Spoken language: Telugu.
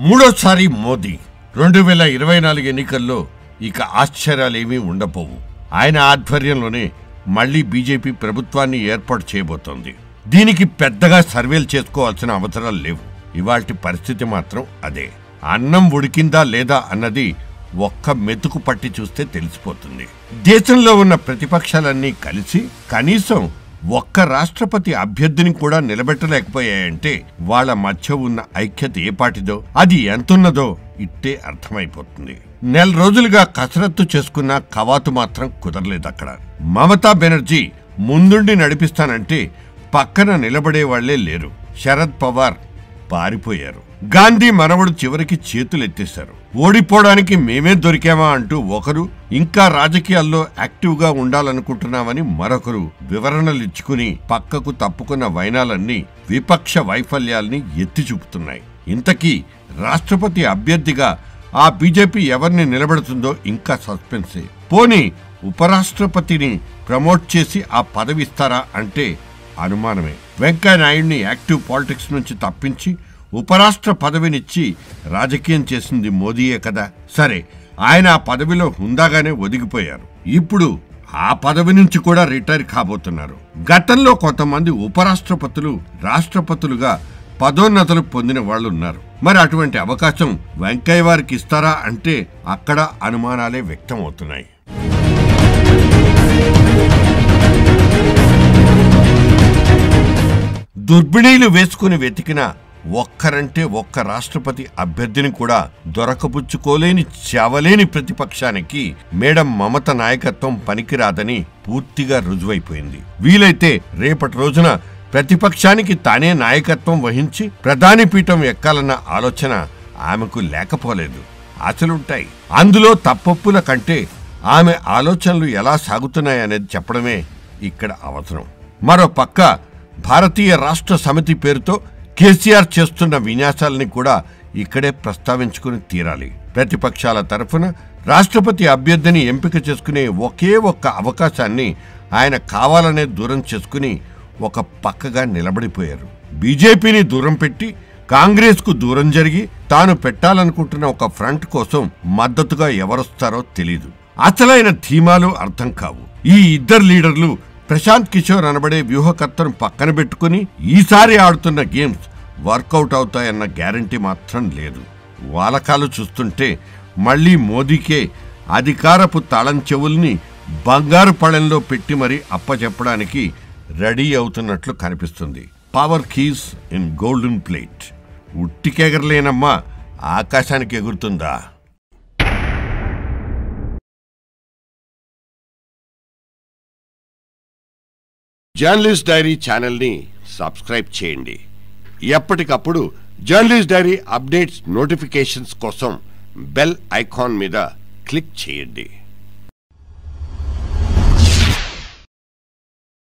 మూడోసారి మోదీ రెండు వేల ఇరవై నాలుగు ఎన్నికల్లో ఇక ఆశ్చర్యాలేమీ ఉండపోవు ఆయన ఆధ్వర్యంలోనే మళ్లీ బీజేపీ ప్రభుత్వాన్ని ఏర్పాటు చేయబోతోంది దీనికి పెద్దగా సర్వేలు చేసుకోవాల్సిన అవసరాలు లేవు ఇవాల్టి పరిస్థితి మాత్రం అదే అన్నం ఉడికిందా లేదా అన్నది ఒక్క మెతుకు పట్టి చూస్తే తెలిసిపోతుంది దేశంలో ఉన్న ప్రతిపక్షాలన్నీ కలిసి కనీసం ఒక్క రాష్ట్రపతి అభ్యర్థిని కూడా నిలబెట్టలేకపోయాయంటే వాళ్ళ మధ్య ఉన్న ఐక్యత ఏ పాటిదో అది ఎంతున్నదో ఇట్టే అర్థమైపోతుంది నెల రోజులుగా కసరత్తు చేసుకున్న కవాతు మాత్రం కుదరలేదు అక్కడ మమతా బెనర్జీ ముందుండి నడిపిస్తానంటే పక్కన నిలబడే వాళ్లే లేరు శరద్ పవార్ పారిపోయారు గాంధీ మనవడు చివరికి చేతులెత్తేశారు ఓడిపోవడానికి మేమే దొరికామా అంటూ ఒకరు ఇంకా రాజకీయాల్లో యాక్టివ్ గా ఉండాలనుకుంటున్నామని మరొకరు వివరణలు ఇచ్చుకుని పక్కకు తప్పుకున్న వైనాలన్నీ విపక్ష వైఫల్యాల్ని ఎత్తి చూపుతున్నాయి ఇంతకీ రాష్ట్రపతి అభ్యర్థిగా ఆ బీజేపీ ఎవరిని నిలబెడుతుందో ఇంకా సస్పెన్సే పోని ఉపరాష్ట్రపతిని ప్రమోట్ చేసి ఆ పదవిస్తారా అంటే అనుమానమే వెంకయ్య నాయుడిని యాక్టివ్ పాలిటిక్స్ నుంచి తప్పించి ఉపరాష్ట్ర పదవినిచ్చి రాజకీయం చేసింది మోదీయే కదా సరే ఆయన ఆ పదవిలో హుందాగానే ఒదిగిపోయారు ఇప్పుడు ఆ పదవి నుంచి కూడా రిటైర్ కాబోతున్నారు గతంలో కొంతమంది ఉపరాష్ట్రపతులు రాష్ట్రపతులుగా పదోన్నతులు పొందిన వాళ్ళు ఉన్నారు మరి అటువంటి అవకాశం వెంకయ్య వారికి ఇస్తారా అంటే అక్కడ అనుమానాలే వ్యక్తం అవుతున్నాయి దుర్బిణీలు వేసుకుని వెతికిన ఒక్కరంటే ఒక్క రాష్ట్రపతి అభ్యర్థిని కూడా దొరకపుచ్చుకోలేని చావలేని ప్రతిపక్షానికి మేడం మమత నాయకత్వం పనికిరాదని పూర్తిగా రుజువైపోయింది వీలైతే రేపటి రోజున ప్రతిపక్షానికి తానే నాయకత్వం వహించి ప్రధాని పీఠం ఎక్కాలన్న ఆలోచన ఆమెకు లేకపోలేదు ఆశలుంటాయి అందులో తప్పొప్పుల కంటే ఆమె ఆలోచనలు ఎలా సాగుతున్నాయనేది చెప్పడమే ఇక్కడ అవసరం మరో పక్క భారతీయ రాష్ట్ర సమితి పేరుతో కేసీఆర్ చేస్తున్న విన్యాసాలని కూడా ఇక్కడే ప్రస్తావించుకుని తీరాలి ప్రతిపక్షాల తరఫున రాష్ట్రపతి అభ్యర్థిని ఎంపిక చేసుకునే ఒకే ఒక్క అవకాశాన్ని ఆయన కావాలనే దూరం చేసుకుని ఒక పక్కగా నిలబడిపోయారు బీజేపీని దూరం పెట్టి కాంగ్రెస్ కు దూరం జరిగి తాను పెట్టాలనుకుంటున్న ఒక ఫ్రంట్ కోసం మద్దతుగా ఎవరొస్తారో తెలీదు అసలైన ధీమాలు అర్థం కావు ఈ ఇద్దరు లీడర్లు ప్రశాంత్ కిషోర్ అనబడే వ్యూహకర్తను పక్కన పెట్టుకుని ఈసారి ఆడుతున్న గేమ్స్ వర్కౌట్ అవుతాయన్న గ్యారంటీ మాత్రం లేదు వాలకాలు చూస్తుంటే మళ్ళీ మోదీకే అధికారపు తాళం చెవుల్ని బంగారు పళ్ళెంలో పెట్టి మరీ అప్పచెప్పడానికి రెడీ అవుతున్నట్లు కనిపిస్తుంది power keys in golden plate ఉట్టికెగరలేనమ్మా ఆకాశానికి ఎగురుతుందా జర్నలిస్ట్ డైరీ ఛానల్ని సబ్స్క్రైబ్ చేయండి ఎప్పటికప్పుడు జర్నలిస్ట్ డైరీ అప్డేట్స్ నోటిఫికేషన్స్ కోసం బెల్ ఐకాన్ మీద క్లిక్ చేయండి